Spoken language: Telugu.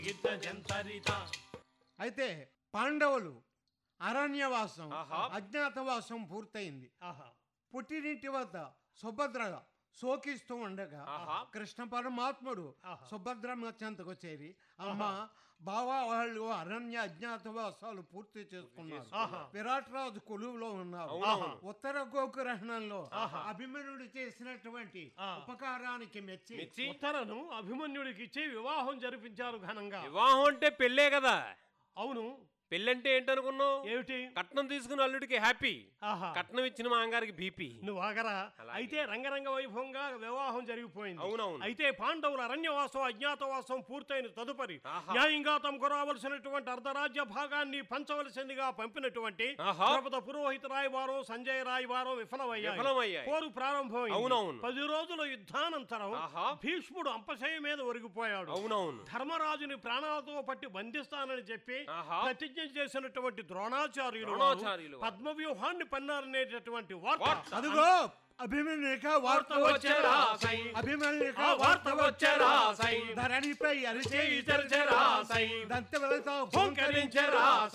గిద్ద జంతరిత అయితే పాండవులు అరణ్యవాసం ఆహా. అజ్ఞాతవాసం పూర్తయింది ఆహా పుట్టినింటి వద్ద సుభద్ర శోకిస్తూ ఉండగా ఆహా. కృష్ణ పరమాత్ముడు ఆహా. సుభద్రమ్మ చెంతకు చేరి అమ్మ బావా వాళ్ళు అరణ్య అజ్ఞాతవాసాలు పూర్తి చేసుకున్నారు ఆహా. విరాట్ రాజు కొలువులో ఉన్నారు అవునవును. ఉత్తర గోకురహణంలో అభిమన్యుడు చేసినటువంటి ఆ. ఉపకారానికి మెచ్చి మెచ్చి ఉత్తరను అభిమన్యుడికి ఇచ్చి వివాహం జరిపించారు ఘనంగా వివాహం అంటే పెళ్ళే కదా అవును పెళ్ళంటే ఏంటనుకున్నావు ఏమిటి కట్నం తీసుకున్న అల్లుడికి హ్యాపీ ఆహా కట్నం ఇచ్చిన మా అంగారికి బీపీ నువ్వు ఆగరా అలాగే. అయితే రంగరంగ వైభవంగా వివాహం జరిగిపోయింది అవునవును. అయితే పాండవుల అరణ్యవాసం అజ్ఞాతవాసం పూర్తయిన తదుపరి ఆహా. న్యాయంగా తమకు రావలసినటువంటి అర్ధరాజ్య భాగాన్ని పంచవలసిందిగా పంపినటువంటి ఆహా. ద్రౌపద పురోహిత రాయవారం సంజయ్ రాయవారం విఫలమయ్యాయి విఫలమయ్యాయి. పోరు ప్రారంభమైంది అవునవును. పది రోజుల యుద్ధానంతరం ఆహా. భీష్ముడు అంపశయ మీద ఒరిగిపోయాడు అవునవును ధర్మరాజుని ప్రాణాలతో పట్టి బంధిస్తానని చెప్పి ఆహా. ప్రతిజ్ఞ చేసినటువంటి ద్రోణాచార్యులు ద్రోణాచార్యులు వారు. పద్మ వ్యూహాన్ని పన్నారనేటటువంటి వార్త వార్త. అదిగో అభిమన్యుక వార్త వచ్చేరా వచ్చేరా అభిమన్యుక ఆ వార్త వచ్చేరా ధరణిపై అరిచే ఇతర చెరా సై. దంత వెళతా హుంకరించెరా